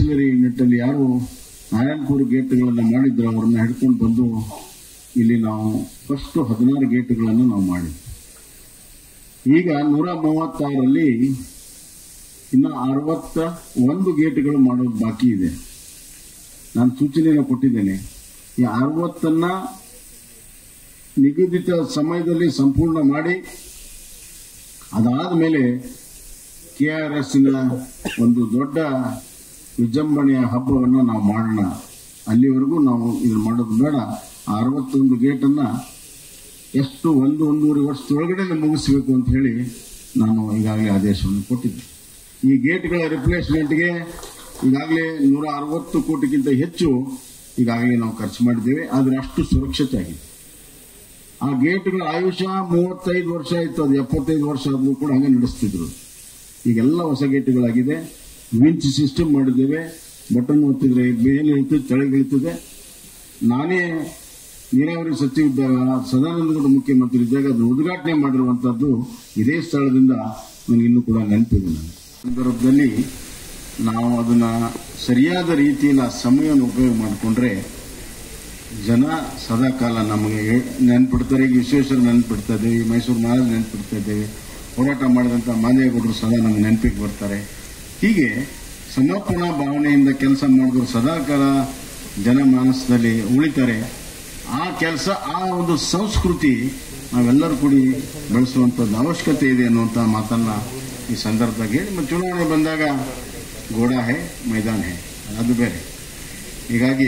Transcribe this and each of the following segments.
artillery ಯೂನಿಟ್ಟಲ್ಲಿ ಯಾರು ನಾರಾಯಣಪುರ ಗೇಟ್ಗಳನ್ನು ಮಾಡಿದ್ರು ಅವರನ್ನ ಹಿಡ್ಕೊಂಡು ಬಂದು ಇಲ್ಲಿ ನಾವು ಫಸ್ಟ್ ಹದಿನಾರು ಗೇಟ್ಗಳನ್ನು ನಾವು ಮಾಡಿದ್ವಿ ಈಗ ನೂರ ಮೂವತ್ತಾರರಲ್ಲಿ ಇನ್ನು ಅರವತ್ತ ಒಂದು ಗೇಟ್ಗಳು ಮಾಡೋದು ಬಾಕಿ ಇದೆ ನಾನು ಸೂಚನೆಯನ್ನು ಕೊಟ್ಟಿದ್ದೇನೆ ಈ ಅರವತ್ತನ್ನ ನಿಗದಿತ ಸಮಯದಲ್ಲಿ ಸಂಪೂರ್ಣ ಮಾಡಿ ಅದಾದ ಮೇಲೆ ಕೆ ಆರ್ ಎಸ್ನ ಒಂದು ದೊಡ್ಡ ವಿಜೃಂಭಣೆಯ ಹಬ್ಬವನ್ನು ನಾವು ಮಾಡೋಣ ಅಲ್ಲಿವರೆಗೂ ನಾವು ಇದನ್ನು ಮಾಡೋದು ಬೇಡ ಆ ಅರವತ್ತೊಂದು ಗೇಟನ್ನು ಎಷ್ಟು ಒಂದು ಒಂದೂವರೆ ವರ್ಷದೊಳಗಡೆ ಮುಗಿಸ್ಬೇಕು ಅಂತ ಹೇಳಿ ನಾನು ಈಗಾಗಲೇ ಆದೇಶವನ್ನು ಕೊಟ್ಟಿದ್ದೆ ಈ ಗೇಟ್ಗಳ ರಿಪ್ಲೇಸ್ಮೆಂಟ್ಗೆ ಈಗಾಗಲೇ ನೂರ ಅರವತ್ತು ಕೋಟಿಗಿಂತ ಹೆಚ್ಚು ಈಗಾಗಲೇ ನಾವು ಖರ್ಚು ಮಾಡಿದ್ದೇವೆ ಆದರೆ ಅಷ್ಟು ಸುರಕ್ಷತೆ ಆಗಿದೆ ಆ ಗೇಟ್ಗಳ ಆಯುಷ್ಯ ಮೂವತ್ತೈದು ವರ್ಷ ಇತ್ತು ಅದು ಎಪ್ಪತ್ತೈದು ವರ್ಷ ಆದ್ರೂ ಕೂಡ ಹಂಗೆ ನಡೆಸ್ತಿದ್ರು ಈಗೆಲ್ಲ ಹೊಸ ಗೇಟ್ಗಳಾಗಿದೆ ವಿಂಚ್ ಸಿಸ್ಟಮ್ ಮಾಡಿದ್ದೇವೆ ಬಟನ್ ಒತ್ತಿದ್ರೆ ಮೇಲೆ ಇಳಿತದೆ ಕೆಳಗೆ ಇಳಿತದೆ ನಾನೇ ನೀರಾವರಿ ಸಚಿವ ಇದ್ದಾಗ ಸದಾನಂದಗೌಡ ಮುಖ್ಯಮಂತ್ರಿ ಇದ್ದಾಗ ಅದು ಉದ್ಘಾಟನೆ ಮಾಡಿರುವಂತದ್ದು ಇದೇ ಸ್ಥಳದಿಂದ ನನಗೆ ಇನ್ನೂ ಕೂಡ ನೆನಪಿದೆ ನಾನು ಸಂದರ್ಭದಲ್ಲಿ ನಾವು ಅದನ್ನ ಸರಿಯಾದ ರೀತಿಯಲ್ಲಿ ಆ ಸಮಯವನ್ನು ಉಪಯೋಗ ಮಾಡಿಕೊಂಡ್ರೆ ಜನ ಸದಾ ಕಾಲ ನಮಗೆ ನೆನ್ಪಿಡ್ತಾರೆ ಈಗ ವಿಶ್ವೇಶ್ವರ ನೆನ್ಪಿಡ್ತಾ ಇದ್ದೇವೆ ಮೈಸೂರು ಮಹಾರಾಜ್ ನೆನ್ಪಿಡ್ತಾ ಇದ್ದೇವೆ ಹೋರಾಟ ಮಾಡಿದಂಥ ಮಾದೇಗೌಡರು ಸದಾ ನಮ್ಗೆ ನೆನಪಿಗೆ ಬರ್ತಾರೆ ಹೀಗೆ ಸಮರ್ಪಣಾ ಭಾವನೆಯಿಂದ ಕೆಲಸ ಮಾಡಿದ್ರು ಸದಾ ಕಾಲ ಜನಮಾನಸದಲ್ಲಿ ಉಳಿತಾರೆ ಆ ಕೆಲಸ ಆ ಒಂದು ಸಂಸ್ಕೃತಿ ನಾವೆಲ್ಲರೂ ಕೂಡಿ ಬೆಳೆಸುವಂಥದ್ದು ಅವಶ್ಯಕತೆ ಇದೆ ಅನ್ನುವಂಥ ಮಾತನ್ನ ಈ ಸಂದರ್ಭದಾಗ ಹೇಳಿ ಮತ್ತು ಚುನಾವಣೆ ಬಂದಾಗ ಗೋಡಾ ಹೇ ಮೈದಾನ ಹೇ ಅದು ಬೇರೆ ಹೀಗಾಗಿ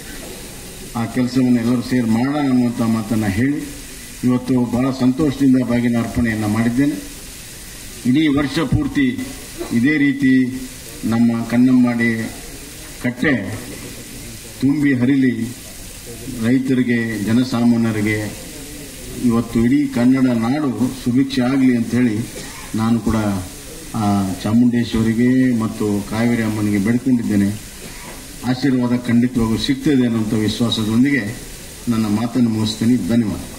ಆ ಕೆಲಸವನ್ನು ಎಲ್ಲರೂ ಸೇರಿ ಮಾಡೋಣ ಅನ್ನುವಂಥ ಮಾತನ್ನು ಹೇಳಿ ಇವತ್ತು ಬಹಳ ಸಂತೋಷದಿಂದ ಬಾಗಿನ ಅರ್ಪಣೆಯನ್ನು ಮಾಡಿದ್ದೇನೆ ಇಡೀ ವರ್ಷ ಪೂರ್ತಿ ಇದೇ ರೀತಿ ನಮ್ಮ ಕನ್ನಂಬಾಡಿ ಕಟ್ಟೆ ತುಂಬಿ ಹರಿಲಿ ರೈತರಿಗೆ ಜನಸಾಮಾನ್ಯರಿಗೆ ಇವತ್ತು ಇಡೀ ಕನ್ನಡ ನಾಡು ಸುಭಿಕ್ಷೆ ಆಗಲಿ ಅಂತೇಳಿ ನಾನು ಕೂಡ ಆ ಚಾಮುಂಡೇಶ್ವರಿಗೆ ಮತ್ತು ಕಾವೇರಿ ಅಮ್ಮನಿಗೆ ಬೇಡ್ಕೊಂಡಿದ್ದೇನೆ ಆಶೀರ್ವಾದ ಖಂಡಿತವಾಗೂ ಸಿಗ್ತದೆ ಅನ್ನುವಂಥ ವಿಶ್ವಾಸದೊಂದಿಗೆ ನನ್ನ ಮಾತನ್ನು ಮುಗಿಸ್ತೀನಿ ಧನ್ಯವಾದ